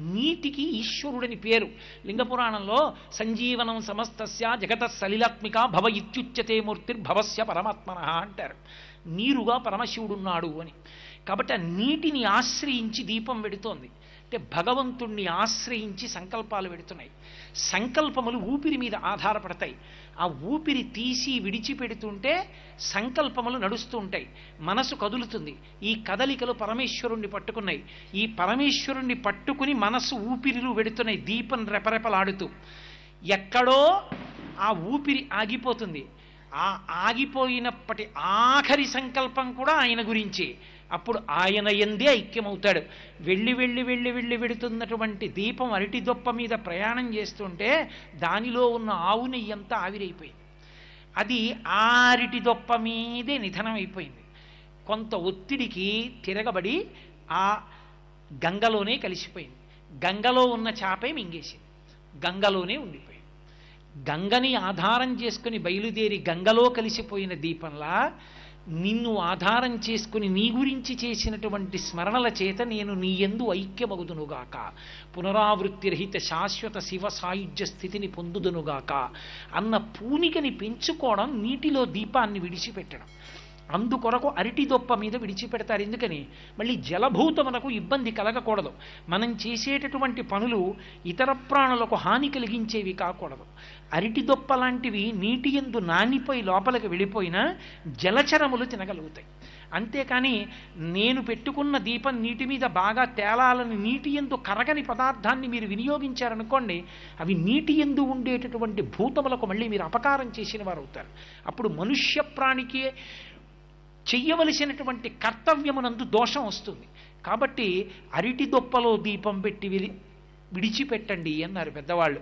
నీటికి ఈశ్వరుడని పేరు లింగపురాణంలో సంజీవనం సమస్తస్య జగత సలిలాత్మిక భవ ఇత్యుచ్యతే మూర్తిర్భవస్య పరమాత్మన అంటారు నీరుగా పరమశివుడున్నాడు అని కాబట్టి ఆ నీటిని ఆశ్రయించి దీపం వెడుతోంది అంటే భగవంతుణ్ణి ఆశ్రయించి సంకల్పాలు పెడుతున్నాయి సంకల్పములు ఊపిరి మీద ఆధారపడతాయి ఆ ఊపిరి తీసి విడిచిపెడుతుంటే సంకల్పములు నడుస్తూ ఉంటాయి మనసు కదులుతుంది ఈ కదలికలు పరమేశ్వరుణ్ణి పట్టుకున్నాయి ఈ పరమేశ్వరుణ్ణి పట్టుకుని మనసు ఊపిరిలు వెడుతున్నాయి దీపం రెపరెపలాడుతూ ఎక్కడో ఆ ఊపిరి ఆగిపోతుంది ఆ ఆగిపోయినప్పటి ఆఖరి సంకల్పం కూడా ఆయన గురించి అప్పుడు ఆయన ఎందే ఐక్యమవుతాడు వెళ్ళి వెళ్ళి వెళ్ళి వెళ్ళి వెడుతున్నటువంటి దీపం అరటి దొప్ప మీద ప్రయాణం చేస్తుంటే దానిలో ఉన్న ఆవు నెయ్యంతా ఆవిరైపోయింది అది ఆ అరటి దొప్ప మీదే నిధనం అయిపోయింది కొంత ఒత్తిడికి తిరగబడి ఆ గంగలోనే కలిసిపోయింది గంగలో ఉన్న చాపే మింగేసింది గంగలోనే ఉండిపోయింది గంగని ఆధారం చేసుకుని బయలుదేరి గంగలో కలిసిపోయిన దీపంలా నిన్ను ఆధారం చేసుకుని నీ గురించి చేసినటువంటి స్మరణల చేత నేను నీ ఎందు ఐక్యమగుదునుగాక పునరావృత్తి రహిత శాశ్వత శివ సాయుధ్య స్థితిని పొందుదునుగాక అన్న పూనికని పెంచుకోవడం నీటిలో దీపాన్ని విడిచిపెట్టడం అందుకొరకు అరటి దొప్ప మీద విడిచిపెడతారు ఎందుకని మళ్ళీ జలభూతమునకు ఇబ్బంది కలగకూడదు మనం చేసేటటువంటి పనులు ఇతర ప్రాణులకు హాని కలిగించేవి కాకూడదు అరటి దొప్ప లాంటివి నీటి ఎందు నానిపోయి లోపలికి వెళ్ళిపోయినా జలచరములు తినగలుగుతాయి అంతేకాని నేను పెట్టుకున్న దీపం నీటి మీద బాగా తేలాలని నీటి ఎందు కరగని పదార్థాన్ని మీరు వినియోగించారనుకోండి అవి నీటి ఎందు ఉండేటటువంటి భూతములకు మళ్ళీ మీరు అపకారం చేసిన వారు అవుతారు అప్పుడు మనుష్య ప్రాణికి చెయ్యవలసినటువంటి కర్తవ్యమునందు దోషం వస్తుంది కాబట్టి అరటి దొప్పలో దీపం పెట్టి విలి విడిచిపెట్టండి అన్నారు పెద్దవాళ్ళు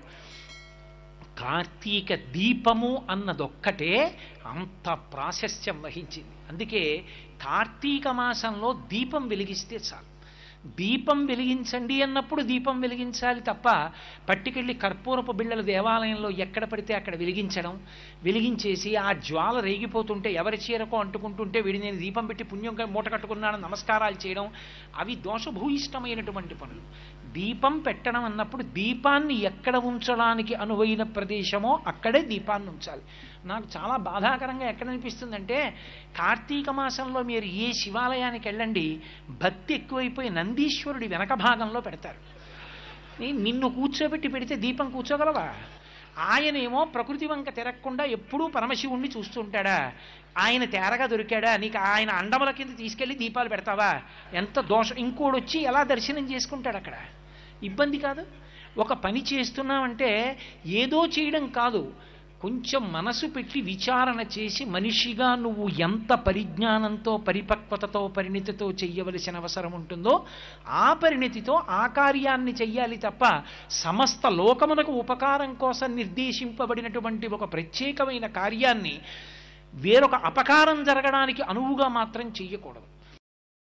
కార్తీక దీపము అన్నదొక్కటే అంత ప్రాశస్త్యం వహించింది అందుకే కార్తీక మాసంలో దీపం వెలిగిస్తే చాలు దీపం వెలిగించండి అన్నప్పుడు దీపం వెలిగించాలి తప్ప పట్టుకెళ్ళి కర్పూరపు బిళ్ళల దేవాలయంలో ఎక్కడ పడితే అక్కడ వెలిగించడం వెలిగించేసి ఆ జ్వాల రేగిపోతుంటే ఎవరి చీరకో అంటుకుంటుంటే వీడి నేను దీపం పెట్టి పుణ్యం మూట కట్టుకున్నాను నమస్కారాలు చేయడం అవి దోషభూయిష్టమైనటువంటి పనులు దీపం పెట్టడం అన్నప్పుడు దీపాన్ని ఎక్కడ ఉంచడానికి అనువైన ప్రదేశమో అక్కడే దీపాన్ని ఉంచాలి నాకు చాలా బాధాకరంగా ఎక్కడ అనిపిస్తుందంటే కార్తీక మాసంలో మీరు ఏ శివాలయానికి వెళ్ళండి భక్తి ఎక్కువైపోయి నందీశ్వరుడి వెనక భాగంలో పెడతారు నీ- నిన్ను కూర్చోబెట్టి పెడితే దీపం కూర్చోగలవా ఆయనేమో ప్రకృతి వంక తిరగకుండా ఎప్పుడూ పరమశివుణ్ణి చూస్తుంటాడా ఆయన తేరగా దొరికాడా నీకు ఆయన అండముల కింద తీసుకెళ్ళి దీపాలు పెడతావా ఎంత దోషం ఇంకోడు వచ్చి ఎలా దర్శనం చేసుకుంటాడు అక్కడ ఇబ్బంది కాదు ఒక పని చేస్తున్నామంటే ఏదో చేయడం కాదు కొంచెం మనసు పెట్టి విచారణ చేసి మనిషిగా నువ్వు ఎంత పరిజ్ఞానంతో పరిపక్వతతో పరిణితితో చెయ్యవలసిన అవసరం ఉంటుందో ఆ పరిణితితో ఆ కార్యాన్ని చెయ్యాలి తప్ప సమస్త లోకమునకు ఉపకారం కోసం నిర్దేశింపబడినటువంటి ఒక ప్రత్యేకమైన కార్యాన్ని వేరొక అపకారం జరగడానికి అనువుగా మాత్రం చెయ్యకూడదు